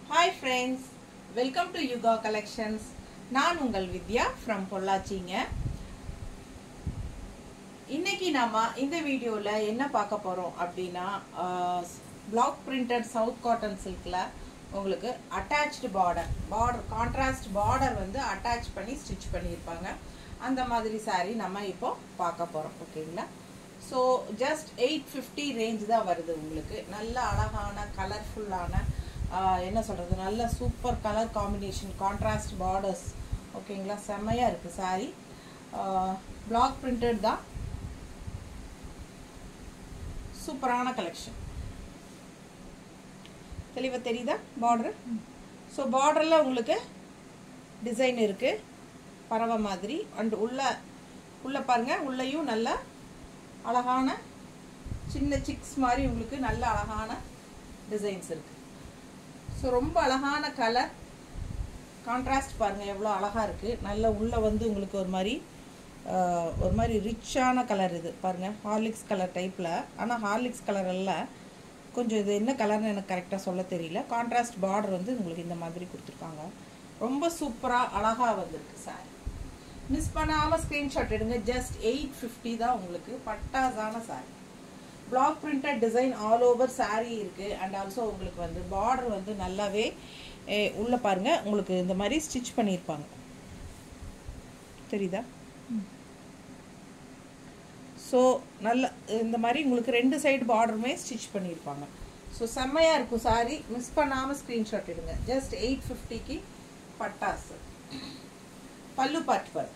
hi friends welcome to Yuga collections நான் உங்கள் வித்யா from பொள்ளாச்சிங்க இன்னைக்கு நாம இந்த வீடியோவில் என்ன பார்க்க போகிறோம் அப்படின்னா பிளாக் பிரிண்டட் சவுத் காட்டன் சில்கில் உங்களுக்கு attached border border contrast border வந்து அட்டாச் பண்ணி ஸ்டிச் பண்ணியிருப்பாங்க அந்த மாதிரி saree நம்ம இப்போ பார்க்க போகிறோம் ஓகேங்களா so just eight fifty range தான் வருது உங்களுக்கு நல்ல அழகான கலர்ஃபுல்லான என்ன சொல்கிறது நல்ல super colour combination contrast borders ஓகேங்களா செம்மையாக இருக்குது saree பிளாக் பிரிண்டட் தான் சூப்பரான கலெக்ஷன் தெளிவாக தெரியுதா பார்டர் ஸோ பார்டரில் உங்களுக்கு டிசைன் இருக்குது பறவை மாதிரி அண்ட் உள்ள உள்ள பாருங்க உள்ளேயும் நல்ல அழகான சின்ன சிக்ஸ் மாதிரி உங்களுக்கு நல்ல அழகான டிசைன்ஸ் இருக்கு ஸோ ரொம்ப அழகான கலர் கான்ட்ராஸ்ட் பாருங்க எவ்வளோ அழகா இருக்கு நல்ல உள்ள வந்து உங்களுக்கு ஒரு மாதிரி ஆஹ், ஒரு மாதிரி ரிச்சான கலர் இது பாருங்க ஹார்லிக்ஸ் கலர் டைப்பில் ஆனால் ஹார்லிக்ஸ் கலர் அல்ல கொஞ்சம் இது என்ன கலர்னு எனக்கு கரெக்டாக சொல்ல தெரியல கான்ட்ராஸ்ட் பார்டர் வந்து உங்களுக்கு இந்த மாதிரி கொடுத்துருக்காங்க ரொம்ப சூப்பராக அழகாக வந்திருக்கு சாரி மிஸ் பண்ணாமல் ஸ்க்ரீன்ஷாட் எடுங்க ஜஸ்ட் எயிட் ஃபிஃப்டி தான் உங்களுக்கு பட்டாசான sari block printed design all over saree இருக்கு அண்ட் ஆல்சோ உங்களுக்கு வந்து பார்டர் வந்து நல்லாவே eh, உள்ள பாருங்க உங்களுக்கு இந்த மாதிரி ஸ்டிச் பண்ணியிருப்பாங்க தெரியுதா ஸோ நல்ல இந்த மாதிரி உங்களுக்கு ரெண்டு சைடு பார்டருமே ஸ்டிச் பண்ணியிருப்பாங்க ஸோ செம்மையாக இருக்கும் சாரி மிஸ் பண்ணாமல் ஸ்க்ரீன்ஷாட் எடுங்க ஜஸ்ட் எயிட் ஃபிஃப்டிக்கு பட்டாசு பல்லு பாட்டு பாரு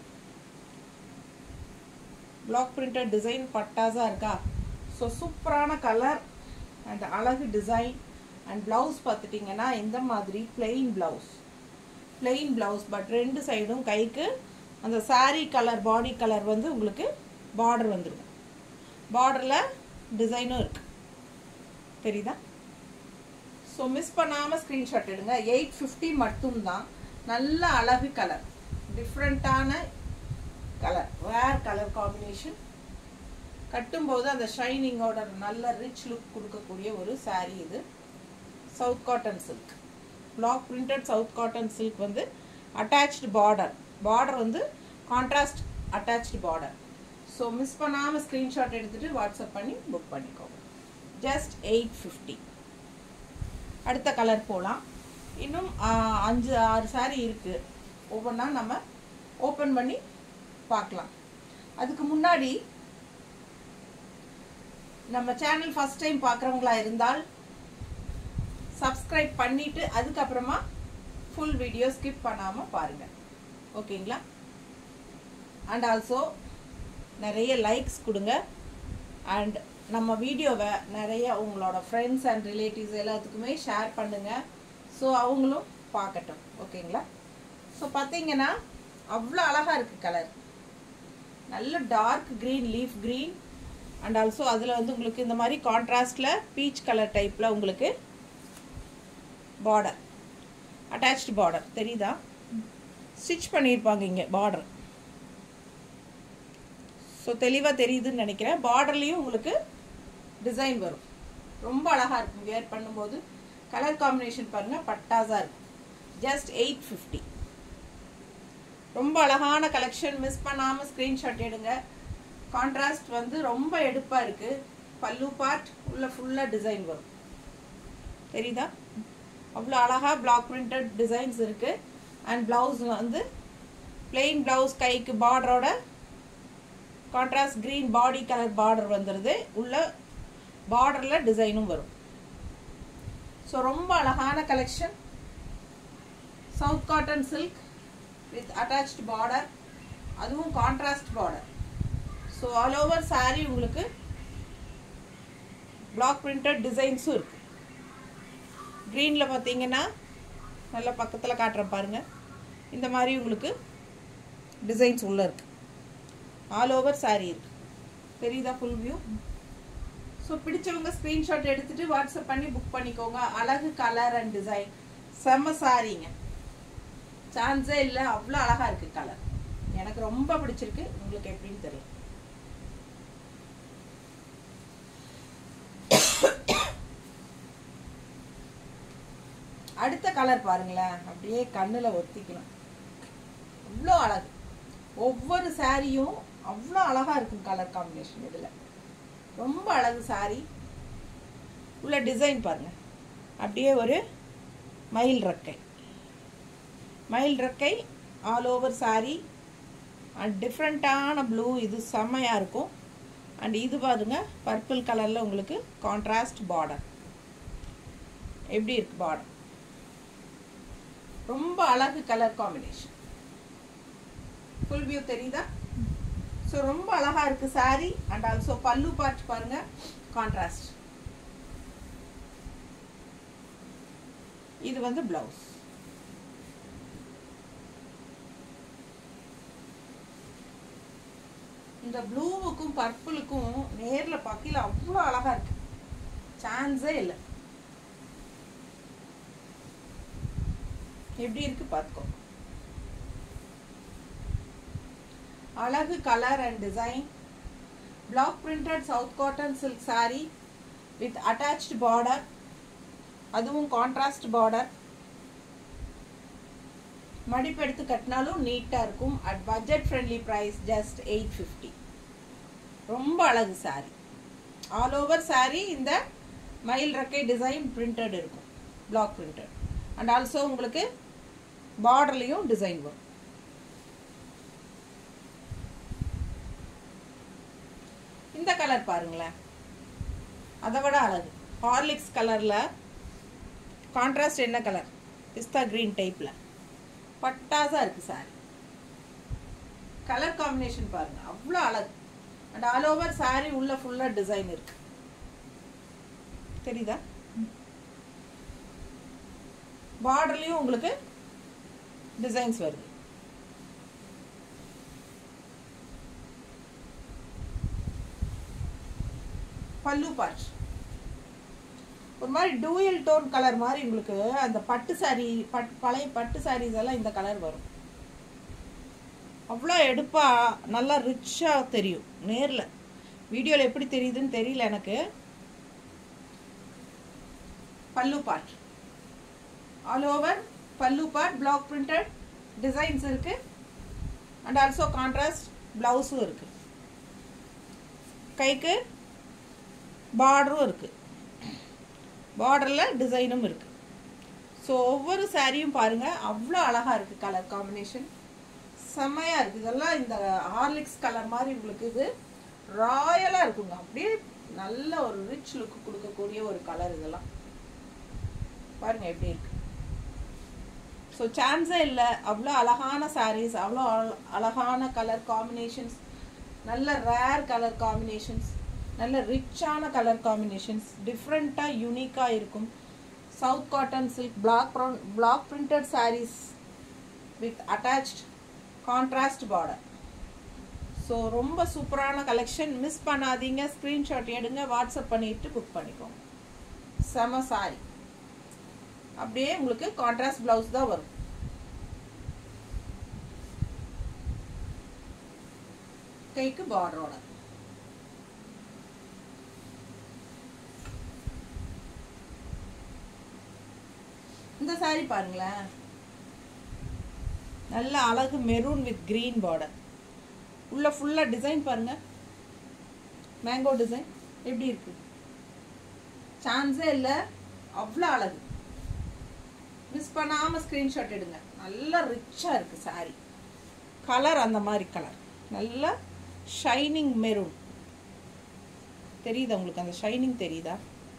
பிளாக் பிரிண்டட் டிசைன் பட்டாஸாக இருக்கா ஸோ சூப்பரான கலர் அண்ட் அழகு டிசைன் அண்ட் ப்ளவுஸ் பார்த்துட்டிங்கன்னா இந்த மாதிரி plain blouse plain blouse but ரெண்டு சைடும் கைக்கு அந்த saree கலர் பாடி கலர் வந்து உங்களுக்கு பார்டர் வந்துடும் பார்டரில் டிசைனும் இருக்கு தெரியுதா ஸோ மிஸ் பண்ணாமல் ஸ்க்ரீன்ஷாட் எடுங்க எயிட் ஃபிஃப்டி மட்டும்தான் நல்ல அழகு கலர் டிஃப்ரெண்ட்டான கலர் வேர் கலர் காம்பினேஷன் கட்டும்போது அந்த ஷைனிங்கோட நல்ல ரிச் லுக் கொடுக்கக்கூடிய ஒரு saree இது south cotton silk block printed south cotton silk வந்து அட்டாச்டு பார்டர் பார்டர் வந்து contrast attached border so miss பண்ணாமல் ஸ்க்ரீன்ஷாட் எடுத்துகிட்டு வாட்ஸ்அப் பண்ணி புக் பண்ணிக்கோங்க ஜஸ்ட் எயிட் ஃபிஃப்டி அடுத்த கலர் போகலாம் இன்னும் ஆ, அஞ்சு ஆறு saree இருக்குது ஒவ்வொன்றா நம்ம ஓப்பன் பண்ணி பார்க்கலாம் அதுக்கு முன்னாடி நம்ம சேனல் ஃபர்ஸ்ட் டைம் பார்க்குறவங்களா இருந்தால் சப்ஸ்கிரைப் பண்ணிட்டு அதுக்கப்புறமா ஃபுல் வீடியோ ஸ்கிப் பண்ணாமல் பாருங்கள் ஓகேங்களா அண்ட் ஆல்சோ நிறைய லைக்ஸ் கொடுங்க அண்ட் நம்ம வீடியோவை நிறைய உங்களோட ஃப்ரெண்ட்ஸ் அண்ட் ரிலேட்டிவ்ஸ் எல்லாத்துக்குமே ஷேர் பண்ணுங்க ஸோ அவங்களும் பார்க்கட்டும் ஓகேங்களா ஸோ பார்த்தீங்கன்னா அவ்வளோ அழகாக இருக்குது கலர் நல்ல dark green leaf green and also அதில் வந்து உங்களுக்கு இந்த மாதிரி கான்ட்ராஸ்டில் பீச் கலர் டைப்பில் உங்களுக்கு பார்டர் அட்டாச்டு பார்டர் தெரியுதா ஸ்டிச் பண்ணியிருப்பாங்க இங்கே பார்டர் ஸோ தெளிவாக தெரியுதுன்னு நினைக்கிறேன் பார்டர்லேயும் உங்களுக்கு டிசைன் வரும் ரொம்ப அழகாக இருக்கும் வேர் பண்ணும்போது கலர் காம்பினேஷன் பாருங்கள் பட்டாஸாக இருக்கும் ஜஸ்ட் எயிட் ஃபிஃப்டி ரொம்ப அழகான கலெக்ஷன் மிஸ் பண்ணாமல் ஸ்க்ரீன்ஷாட் எடுங்க கான்ட்ராஸ்ட் வந்து ரொம்ப எடுப்பாக இருக்குது பல்லு பார்ட் உள்ள ஃபுல்லாக டிசைன் வரும் தெரியுதா அவ்வளோ அழகாக பிளாக் பிரிண்டட் டிசைன்ஸ் இருக்குது அண்ட் ப்ளவுஸ் வந்து plain ப்ளவுஸ் கைக்கு பார்டரோட contrast green body colour border வந்துடுது உள்ள பார்டரில் டிசைனும் வரும் ஸோ ரொம்ப அழகான collection south cotton silk with attached border அதுவும் contrast border so all over saree உங்களுக்கு பிளாக் பிரிண்டட் டிசைன்ஸும் இருக்குது க்ரீனில் பார்த்தீங்கன்னா நல்லா பக்கத்தில் காட்டுறேன் பாருங்க இந்த மாதிரி உங்களுக்கு டிசைன்ஸ் உள்ளே இருக்கு ஆல் ஓவர் saree இருக்கு தெரியுதா ஃபுல் வியூ ஸோ பிடிச்சவங்க ஸ்க்ரீன்ஷாட் எடுத்துட்டு வாட்ஸ்அப் பண்ணி புக் பண்ணிக்கோங்க அழகு கலர் அண்ட் டிசைன் செம்ம சாரீங்க சான்ஸே இல்லை அவ்வளோ அழகா இருக்கு கலர் எனக்கு ரொம்ப பிடிச்சிருக்கு உங்களுக்கு எப்படின்னு தெரியும் அடுத்த கலர் பாருங்களேன் அப்படியே கண்ணில் ஒத்திக்கலாம் அவ்வளோ அழகு ஒவ்வொரு சாரியும் அவ்வளோ அழகாக இருக்கும் கலர் காம்பினேஷன் இதில் ரொம்ப அழகு சாரி உள்ள டிசைன் பாருங்க அப்படியே ஒரு மயில் ரெக்கை மயில் ரெக்கை ஆல் ஓவர் சாரி அண்ட் டிஃப்ரெண்ட்டான ப்ளூ இது செம்மையாக இருக்கும் அண்ட் இது பாருங்க பர்பிள் கலரில் உங்களுக்கு கான்ட்ராஸ்ட் பார்டர் எப்படி இருக்கு பார்டர் ரொம்ப அழகு கலர் காம்பினேஷன் ஃபுல் வியூ தெரியுதா ஸோ ரொம்ப அழகா இருக்கு sari and also pallu part பாருங்க கான்ட்ராஸ்ட் இது வந்து பிளவுஸ் இந்த ப்ளூவுக்கும் பர்பிளுக்கும் நேர்ல பார்க்கல அவ்வளோ அழகா இருக்கு சான்ஸே இல்லை எப்படி இருக்கு பார்த்துக்கோ அழகு colour and design block printed south cotton silk sari with attached border அதுவும் கான்ட்ராஸ்ட் பார்டர் மடிப்பு எடுத்து கட்டினாலும் நீட்டாக இருக்கும் at budget friendly price just eight fifty ரொம்ப அழகு சாரி ஆல் ஓவர் சாரி இந்த மயில் ரெக்கை டிசைன் பிரிண்டட் இருக்கும் பிளாக் பிரிண்டட் அண்ட் ஆல்சோ உங்களுக்கு பார்டர்லேயும் டிசைன் வரும் இந்த கலர் பாருங்களேன் அதை விட அழகு ஹார்லிக்ஸ் கலரில் கான்ட்ராஸ்ட் என்ன கலர் பிஸ்தா க்ரீன் டைப்பில் பட்டாசா இருக்கு சாரி கலர் காம்பினேஷன் பாருங்க அவ்வளோ அழகு அண்ட் ஆல் ஓவர் சாரி உள்ள ஃபுல்லாக டிசைன் இருக்கு தெரியுதா பார்டர்லேயும் உங்களுக்கு டிசைன்ஸ் வருது பல்லு பார்ட் ஒரு மாதிரி டூயல் டோன் கலர் மாதிரி உங்களுக்கு அந்த பட்டு சாரி பட் பழைய பட்டு சாரீஸ் எல்லாம் இந்த கலர் வரும் அவ்வளோ எடுப்பா நல்லா ரிச்சாக தெரியும் நேரில் வீடியோவில் எப்படி தெரியுதுன்னு தெரியல எனக்கு pallu part all over pallu part block printed designs இருக்கு அண்ட் ஆல்சோ கான்ட்ராஸ்ட் ப்ளவுஸும் இருக்கு கைக்கு பார்டரும் இருக்கு பார்டரில் டிசைனும் இருக்கு ஸோ ஒவ்வொரு சாரியும் பாருங்க அவ்வளோ அழகா இருக்கு கலர் காம்பினேஷன் செம்மையா இருக்கு இதெல்லாம் இந்த ஹார்லிக்ஸ் கலர் மாதிரி உங்களுக்கு இது ராயலா இருக்குங்க அப்படியே நல்ல ஒரு ரிச் லுக் கொடுக்கக்கூடிய ஒரு கலர் இதெல்லாம் பாருங்க எப்படி இருக்கு ஸோ சான்ஸே இல்லை அவ்வளோ அழகான சாரீஸ் அவ்வளோ அழ- அழகான கலர் காம்பினேஷன்ஸ் நல்ல ரேர் கலர் காம்பினேஷன்ஸ் நல்ல ரிச்சான கலர் காம்பினேஷன்ஸ் டிஃப்ரெண்ட்டாக யூனிக்காக இருக்கும் south cotton silk block brown block printed sarees with attached contrast border so ரொம்ப சூப்பரான கலெக்ஷன் மிஸ் பண்ணாதீங்க ஸ்க்ரீன்ஷாட் எடுங்க வாட்ஸ்அப் பண்ணிட்டு புக் பண்ணிக்கோங்க செம சாரி அப்படியே உங்களுக்கு கான்ட்ராஸ்ட் பிளவுஸ் தான் வரும் கைக்கு பார்டரோட இந்த சாரி பாருங்களேன் நல்ல அழகு மெரூன் வித் கிரீன் பார்டர் உள்ள ஃபுல்லாக டிசைன் பாருங்க மேங்கோ டிசைன் எப்படி இருக்கு சான்ஸே இல்லை அவ்வளோ அழகு மிஸ் பண்ணாமல் ஸ்க்ரீன்ஷாட் எடுங்க நல்லா ரிச்சாக இருக்குது சாரி கலர் அந்த மாதிரி கலர் நல்ல ஷைனிங் மெரூன் தெரியுதா உங்களுக்கு அந்த ஷைனிங் தெரியுதா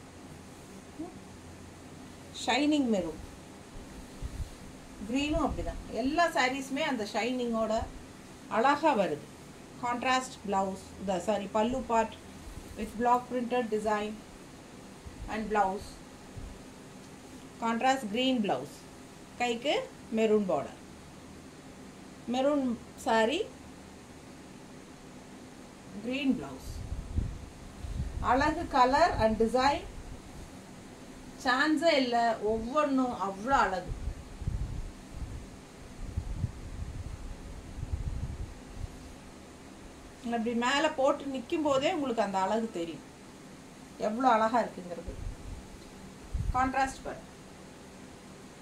ஷைனிங் மெரூன் க்ரீனும் அப்படிதான் எல்லா சாரீஸுமே அந்த ஷைனிங்கோட அழகாக வருது contrast blouse the sari pallu part with block printed design and blouse contrast green blouse கைக்கு maroon border maroon sari green blouse அழகு கலர் அண்ட் டிசைன் சான்ஸே இல்லை ஒவ்வொன்றும் அவ்வளோ அழகு அப்படி மேலே போட்டு நிற்கும் போதே உங்களுக்கு அந்த அழகு தெரியும் எவ்வளோ அழகா இருக்குங்கிறது கான்ட்ராஸ்ட் பாரு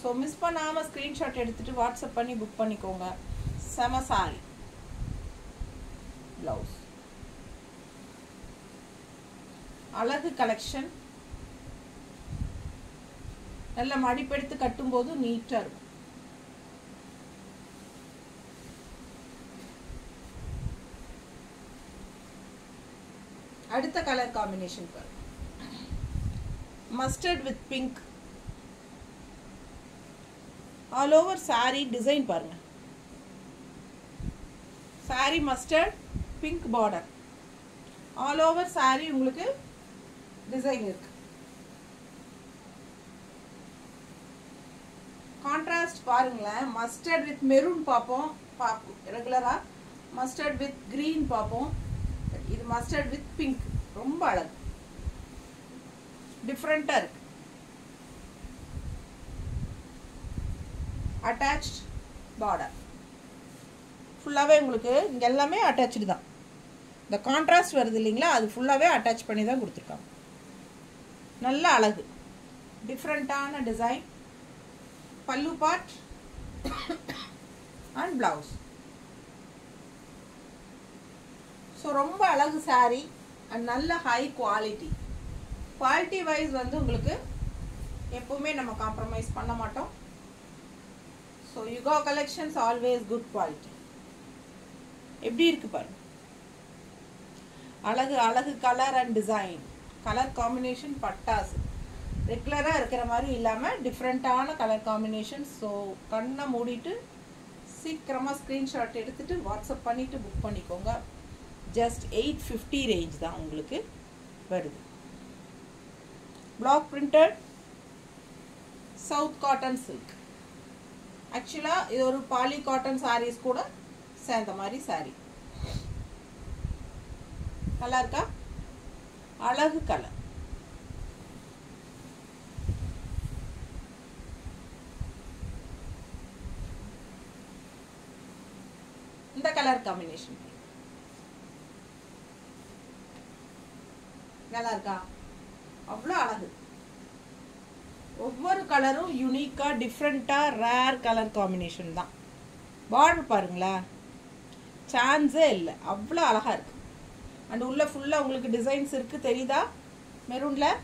ஸோ மிஸ் பண்ணாமல் ஸ்க்ரீன்ஷாட் எடுத்துகிட்டு வாட்ஸ்அப் பண்ணி புக் பண்ணிக்கோங்க செம சாரி ப்ளவுஸ் அழகு கலெக்ஷன் நல்ல மடிப்பெடுத்து கட்டும்போது நீட்டாக இருக்கும் அடுத்த கலர் காம்பினேஷன் பாருங்க mustard with pink all over sari design பாருங்க sari mustard pink border all over sari உங்களுக்கு டிசைன் இருக்கு கான்ட்ராஸ்ட் பாருங்களேன் மஸ்டர்ட் வித் மெரூன் பார்ப்போம் பார்ப்போம் ரெகுலராக மஸ்டர்ட் வித் க்ரீன் பார்ப்போம் இது மஸ்டர்ட் வித் பிங்க் ரொம்ப அழகு டிஃப்ரெண்ட்டாக இருக்கு அட்டாச்ட் பார்டர் ஃபுல்லாகவே உங்களுக்கு இங்கே எல்லாமே அட்டாச்சு தான் இந்த கான்ட்ராஸ்ட் வருது இல்லைங்களா அது ஃபுல்லாகவே அட்டாச் பண்ணி தான் கொடுத்துருக்காங்க நல்ல அழகு டிஃப்ரெண்ட்டான டிசைன் பல்லு பார்ட் அண்ட் ப்ளவுஸ் ஸோ ரொம்ப அழகு சாரீ அண்ட் நல்ல ஹை குவாலிட்டி குவாலிட்டி வைஸ் வந்து உங்களுக்கு எப்பவுமே நம்ம காம்ப்ரமைஸ் பண்ண மாட்டோம் so Yuga collections always good quality எப்படி இருக்கு பாருங்க அழகு அழகு colour and design colour combination பட்டாசு ரெகுலராக இருக்கிற மாதிரி இல்லாமல் டிஃப்ரெண்ட்டான கலர் காம்பினேஷன் ஸோ கண்ணை மூடிட்டு சீக்கிரமாக ஸ்க்ரீன்ஷாட் எடுத்துகிட்டு வாட்ஸ்அப் பண்ணிவிட்டு புக் பண்ணிக்கோங்க ஜஸ்ட் எயிட் ஃபிஃப்டி ரேஞ்ச் தான் உங்களுக்கு வருது block printed south cotton silk ஆக்சுவலாக இது ஒரு பாலி காட்டன் சாரீஸ் கூட சேர்ந்த மாதிரி சாரீ நல்லா இருக்கா அழகு கலர் இந்த கலர் காம்பினேஷன் நல்லா இருக்கா அவ்வளோ அழகு ஒவ்வொரு கலரும் யூனிக்காக டிஃப்ரெண்ட்டாக ரேர் கலர் காம்பினேஷன் தான் பார்டர் பாருங்களேன் சான்ஸே இல்லை அவ்வளோ அழகாக இருக்கு அண்ட் உள்ள ஃபுல்லாக உங்களுக்கு டிசைன்ஸ் இருக்குது தெரியுதா மெரூனில்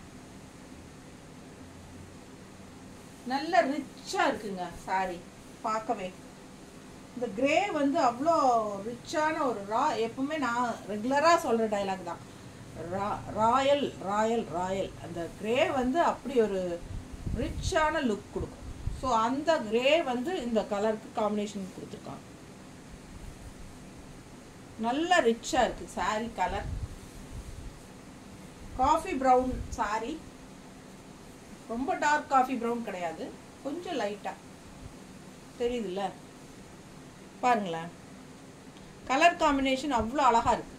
நல்ல ரிச்சாக இருக்குங்க சாரி பார்க்கவே இந்த கிரே வந்து அவ்வளோ ரிச்சான ஒரு ரா எப்பவுமே நான் ரெகுலராக சொல்கிற டைலாக் தான் ரா ராயல் ராயல் ராயல் அந்த கிரே வந்து அப்படி ஒரு ரிச்சான லுக் கொடுக்கும் ஸோ அந்த கிரே வந்து இந்த கலருக்கு காம்பினேஷன் கொடுத்துருக்காங்க நல்ல ரிச்சாக இருக்குது sari colour coffee brown sari ரொம்ப டார்க் காஃபி ப்ரௌன் கிடையாது கொஞ்சம் லைட்டாக தெரியுதுல்ல பாருங்களேன் கலர் காம்பினேஷன் அவ்வளோ அழகாக இருக்கு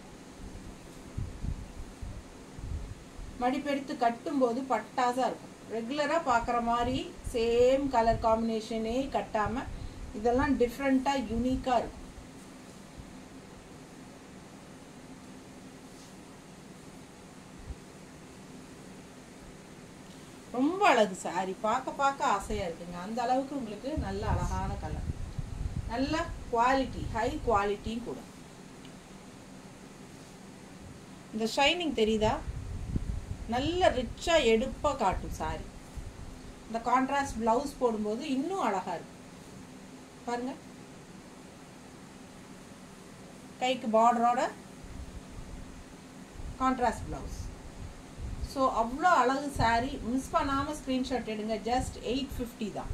மடிப்பெடுத்து கட்டும்போது பட்டாசாக இருக்கும் ரெகுலராக பார்க்குற மாதிரி சேம் கலர் காம்பினேஷனே கட்டாமல் இதெல்லாம் டிஃப்ரெண்ட்டாக யூனிக்காக இருக்கும் ரொம்ப அழகு சாரி பார்க்க பார்க்க ஆசையாக இருக்குங்க அந்த அளவுக்கு உங்களுக்கு நல்ல அழகான கலர் நல்ல குவாலிட்டி ஹை குவாலிட்டியும் கூட இந்த ஷைனிங் தெரியுதா நல்ல ரிச்சாக எடுப்பாக காட்டும் சாரி இந்த கான்ட்ராஸ்ட் ப்ளவுஸ் போடும்போது இன்னும் அழகாக இருக்கும் பாருங்க கைக்கு பார்டரோட கான்ட்ராஸ்ட் ப்ளவுஸ் ஸோ அவ்வளோ அழகு சாரி மிஸ் பண்ணாமல் ஸ்க்ரீன்ஷாட் எடுங்க ஜஸ்ட் எயிட் ஃபிஃப்டி தான்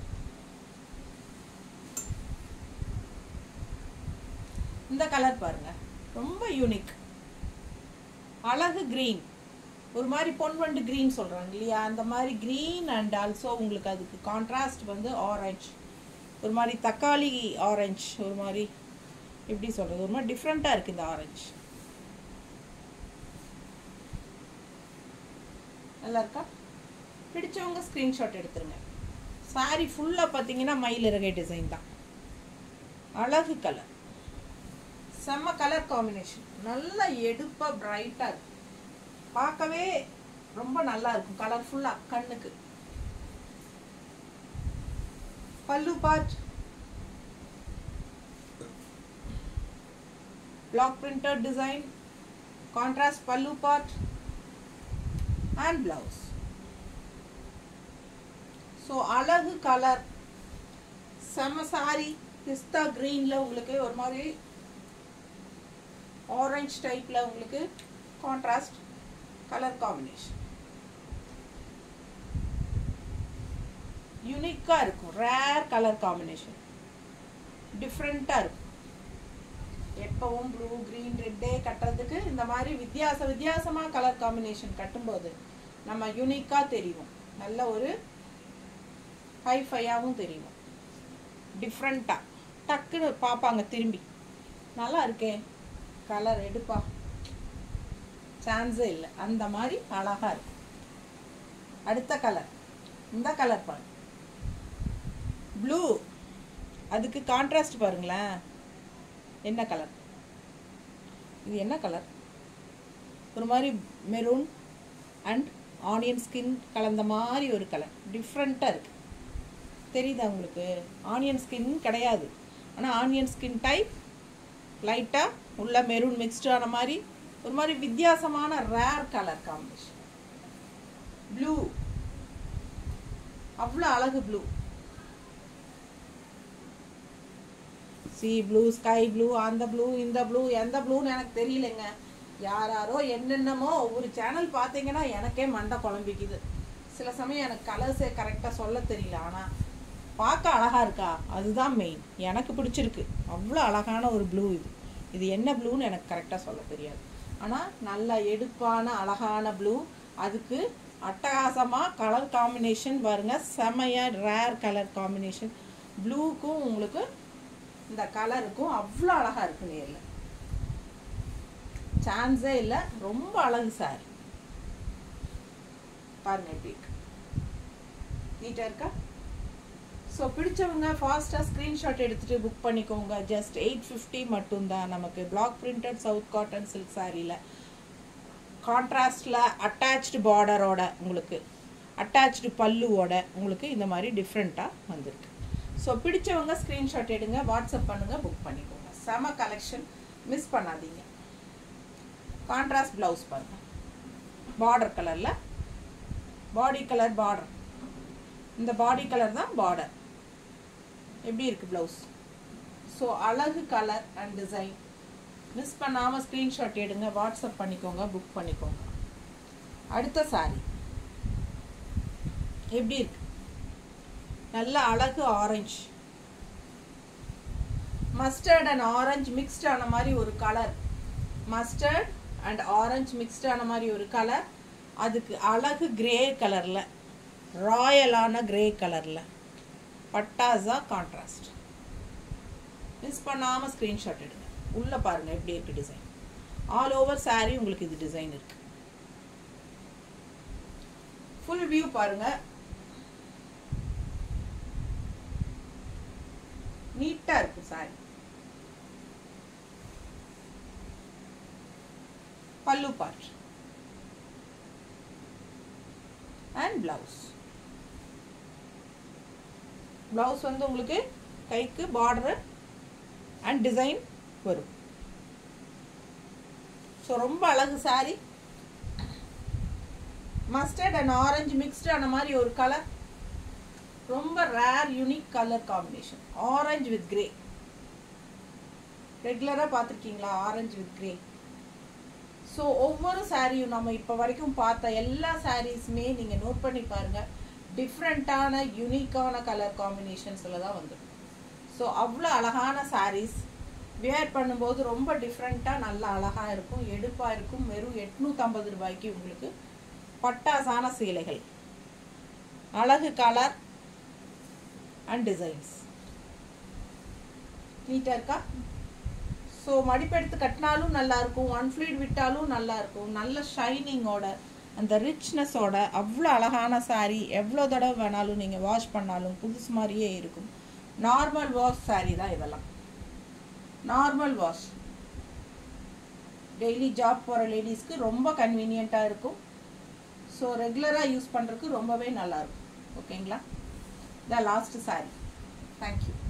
இந்த கலர் பாருங்க ரொம்ப யூனிக் அழகு கிரீன் ஒரு மாதிரி பொன்வண்டு கிரீன் சொல்கிறாங்க இல்லையா அந்த மாதிரி கிரீன் அண்ட் ஆல்சோ உங்களுக்கு அதுக்கு கான்ட்ராஸ்ட் வந்து ஆரஞ்ச் ஒரு மாதிரி தக்காளி ஆரஞ்ச் ஒரு மாதிரி எப்படி சொல்கிறது ஒரு மாதிரி டிஃப்ரெண்ட்டாக இருக்குது இந்த ஆரஞ்ச் நல்லா இருக்கா பிடிச்சவங்க ஸ்க்ரீன்ஷாட் எடுத்துருங்க சாரி ஃபுல்லாக பார்த்தீங்கன்னா மயில் இறகை டிசைன் தான் அழகு கலர் செம்ம கலர் காம்பினேஷன் நல்ல எடுப்பாக பிரைட்டாக இருக்கு பார்க்கவே ரொம்ப நல்லா இருக்கும் கலர்ஃபுல்லாக கண்ணுக்கு pallu part block printed design contrast pallu part and blouse so அழகு கலர் செம சாரி பிஸ்தா க்ரீனில் உங்களுக்கு ஒரு மாதிரி ஆரஞ்ச் டைப்பில் உங்களுக்கு கான்ட்ராஸ்ட் கலர் காம்பினேஷன் யூனிக்காக இருக்கும் ரேர் கலர் காம்பினேஷன் டிஃப்ரெண்ட்டாக இருக்கும் எப்பவும் ப்ளூ க்ரீன் ரெட்டே கட்டுறதுக்கு இந்த மாதிரி வித்தியாச வித்தியாசமாக கலர் காம்பினேஷன் கட்டும்போது நம்ம யூனிக்காக தெரியும் நல்ல ஒரு ஹை ஃபையாகவும் தெரியும் டிஃப்ரெண்ட்டாக டக்குன்னு பார்ப்பாங்க திரும்பி நல்லா இருக்கே கலர் எடுப்பா சான்ஸே இல்லை அந்த மாதிரி அழகாக இருக்கு அடுத்த கலர் இந்த கலர் பாருங்க ப்ளூ அதுக்கு கான்ட்ராஸ்ட் பாருங்களேன் என்ன கலர் இது என்ன கலர் ஒரு மாதிரி மெரூன் அண்ட் ஆனியன் ஸ்கின் கலந்த மாதிரி ஒரு கலர் டிஃப்ரெண்ட்டாக இருக்குது தெரியுதா உங்களுக்கு ஆனியன் ஸ்கின் கிடையாது ஆனால் ஆனியன் ஸ்கின் டைப் லைட்டாக உள்ள மெரூன் மிக்ஸ்டு ஆன மாதிரி ஒரு மாதிரி வித்தியாசமான ரேர் கலர் காம்பினேஷன் ப்ளூ அவ்வளோ அழகு blue sea blue sky blue அந்த ப்ளூ இந்த ப்ளூ எந்த ப்ளூன்னு எனக்கு தெரியலைங்க யாராரோ என்னென்னமோ ஒவ்வொரு சேனல் பார்த்தீங்கன்னா எனக்கே மண்டை குழம்பிக்குது சில சமயம் எனக்கு கலர்ஸே கரெக்டாக சொல்ல தெரியல ஆனால் பார்க்க அழகாக இருக்கா அதுதான் மெயின் எனக்கு பிடிச்சிருக்கு அவ்வளோ அழகான ஒரு ப்ளூ இது இது என்ன ப்ளூன்னு எனக்கு கரெக்டாக சொல்ல தெரியாது ஆனால் நல்ல எடுப்பான அழகான ப்ளூ அதுக்கு அட்டகாசமாக கலர் காம்பினேஷன் பாருங்க செமையாக ரேர் கலர் காம்பினேஷன் ப்ளூக்கும் உங்களுக்கு இந்த கலருக்கும் அவ்வளோ அழகாக இருக்கு நேரில் சான்ஸே இல்லை ரொம்ப அழகு சார் பாருங்க எப்படி இருக்கு நீட்டாக இருக்கா ஸோ பிடிச்சவங்க ஃபாஸ்ட்டாக ஸ்க்ரீன்ஷாட் எடுத்துகிட்டு புக் பண்ணிக்கோங்க ஜஸ்ட் எயிட் ஃபிஃப்டி மட்டும்தான் நமக்கு block printed south cotton silk சாரியில் கான்ட்ராஸ்டில் அட்டாச்டு பார்டரோட உங்களுக்கு அட்டாச்டு பல்லுவோட உங்களுக்கு இந்த மாதிரி டிஃப்ரெண்ட்டாக வந்திருக்கு ஸோ பிடிச்சவங்க ஸ்க்ரீன்ஷாட் எடுங்க வாட்ஸ்அப் பண்ணுங்கள் புக் பண்ணிக்கோங்க செம கலெக்ஷன் மிஸ் பண்ணாதீங்க கான்ட்ராஸ்ட் ப்ளவுஸ் பாருங்கள் பார்டர் கலரில் பாடி கலர் பார்டர் இந்த பாடி கலர் தான் பார்டர் எப்படி இருக்குது ப்ளவுஸ் ஸோ அழகு கலர் அண்ட் டிசைன் மிஸ் பண்ணாமல் ஸ்க்ரீன்ஷாட் எடுங்க வாட்ஸ்அப் பண்ணிக்கோங்க புக் பண்ணிக்கோங்க அடுத்த சாரி எப்படி இருக்கு நல்ல அழகு orange mustard and orange mixed ஆன மாதிரி ஒரு colour mustard and orange mixed ஆன மாதிரி ஒரு கலர் அதுக்கு அழகு கிரே கலரில் ராயலான கிரே கலரில் பட்டாசா கான்ட்ராஸ்ட் மிஸ் பண்ணாமல் ஸ்க்ரீன்ஷாட் எடுங்க உள்ளே பாருங்கள் எப்படி இருக்குது டிசைன் ஆல் ஓவர் சாரீ உங்களுக்கு இது டிசைன் இருக்கு ஃபுல் வியூ பாருங்கள் நீட்டாக இருக்கும் sorry pallu part and blouse blouse வந்து உங்களுக்கு கைக்கு பார்டரு அண்ட் டிசைன் வரும் ஸோ ரொம்ப அழகு sari mustard and orange mixed ஆன மாதிரி ஒரு கலர் ரொம்ப rare unique colour combination orange with grey ரெகுலராக பார்த்துருக்கீங்களா ஆரஞ்சு வித் கிரே ஸோ ஒவ்வொரு சாரியும் நம்ம இப்போ வரைக்கும் பார்த்த எல்லா சாரீஸுமே நீங்கள் நோட் பண்ணி பாருங்கள் டிஃப்ரெண்ட்டான யூனிக்கான கலர் காம்பினேஷன்ஸில் தான் வந்துடும் ஸோ அவ்வளோ அழகான சாரீஸ் வியர் பண்ணும்போது ரொம்ப டிஃப்ரெண்ட்டாக நல்லா அழகாக இருக்கும் எடுப்பாக இருக்கும் வெறும் எட்நூற்றம்பது ரூபாய்க்கு உங்களுக்கு பட்டாசான சீலைகள் அழகு கலர் அண்ட் டிசைன்ஸ் நீட்டாக இருக்கா ஸோ மடிப்பெடுத்து கட்டினாலும் நல்லா இருக்கும் ஒன் ஃப்ளீட் விட்டாலும் நல்லா இருக்கும் நல்ல ஷைனிங்கோட அந்த ரிச்னஸோட அவ்வளோ அழகான சாரீ எவ்வளோ தடவை வேணாலும் நீங்கள் வாஷ் பண்ணாலும் புதுசு மாதிரியே இருக்கும் நார்மல் வாஷ் சாரீ தான் இதெல்லாம் நார்மல் வாஷ் டெய்லி ஜாப் போகிற லேடிஸ்க்கு ரொம்ப கன்வீனியண்ட்டாக இருக்கும் ஸோ ரெகுலராக யூஸ் பண்ணுறதுக்கு ரொம்பவே நல்லாயிருக்கும் ஓகேங்களா த லாஸ்ட் சாரீ தேங்க்யூ